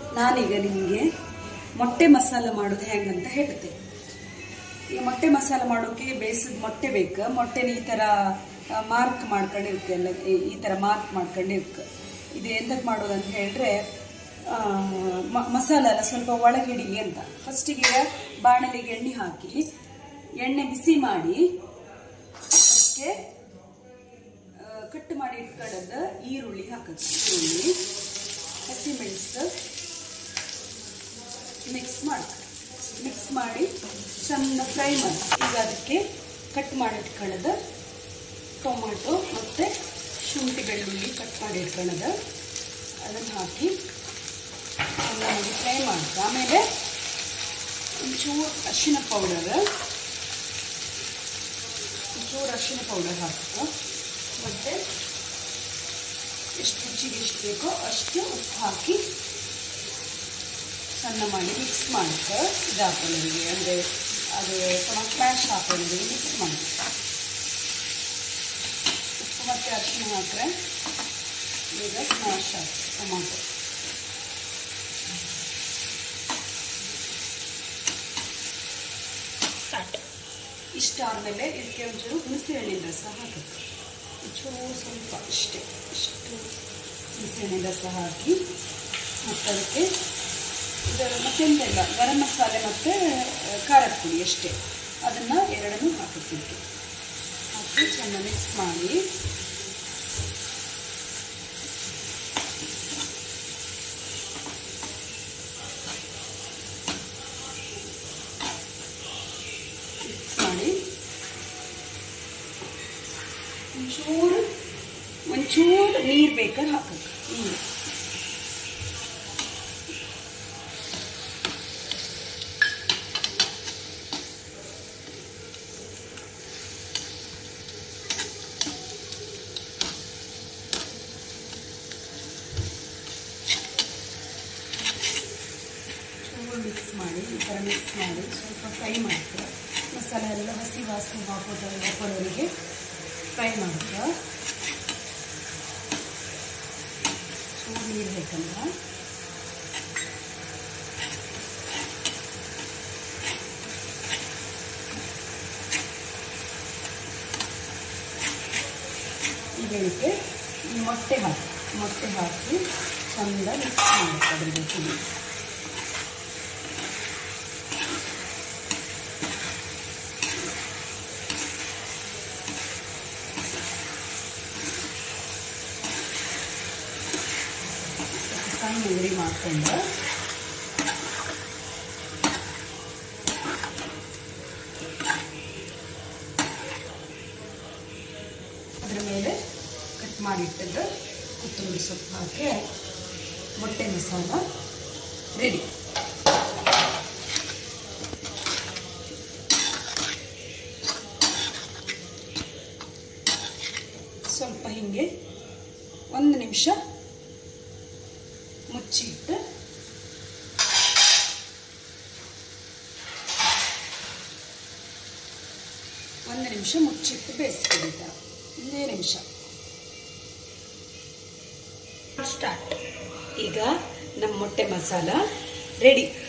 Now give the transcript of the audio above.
ನಾನೀಗ ನಿಮಗೆ ಮೊಟ್ಟೆ ಮಸಾಲ ಮಾಡೋದು ಹೆಂಗಂತ ಹೇಳ್ತೆ ಈ ಮೊಟ್ಟೆ ಮಸಾಲ ಮಾಡೋಕೆ ಬೇಯಿಸಿದ ಮೊಟ್ಟೆ ಬೇಕು ಮೊಟ್ಟೆನ ಈ ಥರ ಮಾರ್ಕ್ ಮಾಡ್ಕೊಂಡು ಇರ್ಕೆ ಎಲ್ಲ ಈ- ಈ ಥರ ಮಾರ್ಕ್ ಮಾಡ್ಕೊಂಡು ಇರ್ಕೆ ಇದು ಎಂತಕ್ಕೆ ಮಾಡೋದು ಅಂತ ಹೇಳಿದ್ರೆ ಆ, ಮ- ಮಸಾಲ ಎಲ್ಲ ಸ್ವಲ್ಪ ಒಳಗಿಡಿ ಅಂತ ಫಸ್ಟಿಗೆ ಬಾಣಲಿಗೆ ಎಣ್ಣೆ ಹಾಕಿ ಎಣ್ಣೆ ಬಿಸಿ ಮಾಡಿ ಅದಕ್ಕೆ ಆ, ಕಟ್ ಮಾಡಿ ಇಟ್ಕೊಳ್ಳೋದು ಈರುಳ್ಳಿ ಹಾಕೋದು ಈರುಳ್ಳಿ ಹಸಿಮೆಣಸು ಮಿಕ್ಸ್ ಮಾಡಿ ಮಿಕ್ಸ್ ಮಾಡಿ ಚೆಂದ ಫ್ರೈ ಮಾಡಿ ಈಗ ಅದಕ್ಕೆ ಕಟ್ ಮಾಡಿ ಇಟ್ಕೊಳ್ಳೋದು ಟೊಮಾಟೊ ಮತ್ತು ಶುಂಠಿ ಬೆಳ್ಳುಳ್ಳಿ ಕಟ್ ಮಾಡಿ ಇಟ್ಕೊಳ್ಳೋದು ಅದನ್ನು ಹಾಕಿ ಚೆನ್ನಾಗಿ ಫ್ರೈ ಮಾಡ್ಕೊ ಆಮೇಲೆ ಒಂಚೂರು ಅರಿಶಿನ ಪೌಡರ್ ಒಂಚೂರು ಅರಿಶಿನ ಪೌಡರ್ ಹಾಕುತ್ತಾ ಮತ್ತು ಎಷ್ಟು ರುಚಿಗೆ ಎಷ್ಟು ಬೇಕೋ ಅಷ್ಟು ಉಪ್ಪು ಹಾಕಿ ಸಣ್ಣ ಮಾಡಿ ಮಿಕ್ಸ್ ಮಾಡ್ಕೊ ಇದು ಹಾಕೊಳ್ಳೋರಿಗೆ ಅಂದರೆ ಅದು ಟೊಮಾಟೊ ಸ್ಮ್ಯಾಶ್ ಹಾಕೊಳ್ಳೋರಿಗೆ ಮಿಕ್ಸ್ ಮಾಡಿ ಉಪ್ಪು ಮತ್ತು ಅರಿಶಿನ ಹಾಕಿದ್ರೆ ಈಗ ಸ್ಮ್ಯಾಶ್ ಹಾಕಿ ಟೊಮಾಟೊ ಇಷ್ಟ ಆದಮೇಲೆ ಇದಕ್ಕೆ ಒಂಚೂರು ಹುಣಸೆ ಹಣ್ಣಿನ ರಸ ಹಾಕಬೇಕು ಒಂಚೂರು ಸ್ವಲ್ಪ ಇಷ್ಟೇ ಇಷ್ಟು ಹುಣಸೆ ಹಣ್ಣಿನ ರಸ ಹಾಕಿ ಮತ್ತು ಅದಕ್ಕೆ ಇದರ ಮತ್ತೆಂತ ಇಲ್ಲ ಗರಂ ಮಸಾಲೆ ಮತ್ತು ಖಾರದ ಪುಡಿ ಅಷ್ಟೇ ಅದನ್ನು ಎರಡನ್ನೂ ಹಾಕುತ್ತಿದ್ದೆ ಹಾಕಿ ಚೆನ್ನಾಗಿ ಮಿಕ್ಸ್ ಮಾಡಿ ಮಿಕ್ಸ್ ಮಾಡಿ ಒಂಚೂರು ಒಂಚೂರು ನೀರು ಬೇಕಾದ್ರೆ ಹಾಕಬೇಕು ನೀರು ಚೂರು ಮಿಕ್ಸ್ ಮಾಡಿ ಈ ಥರ ಮಿಕ್ಸ್ ಮಾಡಿ ಸ್ವಲ್ಪ ಫ್ರೈ ಮಾಡ್ತೀರ ಮಸಾಲೆ ಎಲ್ಲ ಹಸಿ ವಾಸನೆ ಹಾಕೋದು ಹಾಕೊಳ್ಳೋರಿಗೆ ಫ್ರೈ ಮಾಡ್ತೀರ ಚೂರು ನೀರು ಬೇಕಂದ್ರ ಈಗ ಇದಕ್ಕೆ ಈ ಮೊಟ್ಟೆ ಹಾಕಿ ಮೊಟ್ಟೆ ಹಾಕಿ ಚಂದ ಮಿಕ್ಸ್ ಮಾಡಬೇಕು ಅದ್ರ ಜೊತೆಗೆ ಸಣ್ಣ ಉರಿ ಮಾಡಿಕೊಂಡು ಅದ್ರ ಮೇಲೆ ಕಟ್ ಮಾಡಿಟ್ಟಿದ್ದು ಕೊತ್ತಂಬರಿ ಸೊಪ್ಪು ಹಾಕಿ ಮೊಟ್ಟೆ ಮಸಾಲ ರೆಡಿ ಸ್ವಲ್ಪ ಹಿಂಗೆ ಒಂದು ನಿಮಿಷ ಮುಚ್ಚಿಟ್ಟು ಒಂದು ನಿಮಿಷ ಮುಚ್ಚಿಟ್ಟು ಬೇಯಿಸ್ಕೊಳ್ಳಿ ಥರ ಒಂದೇ ನಿಮಿಷ ಸ್ಟಾರ್ಟ್ ಈಗ ನಮ್ಮ ಮೊಟ್ಟೆ ಮಸಾಲ ರೆಡಿ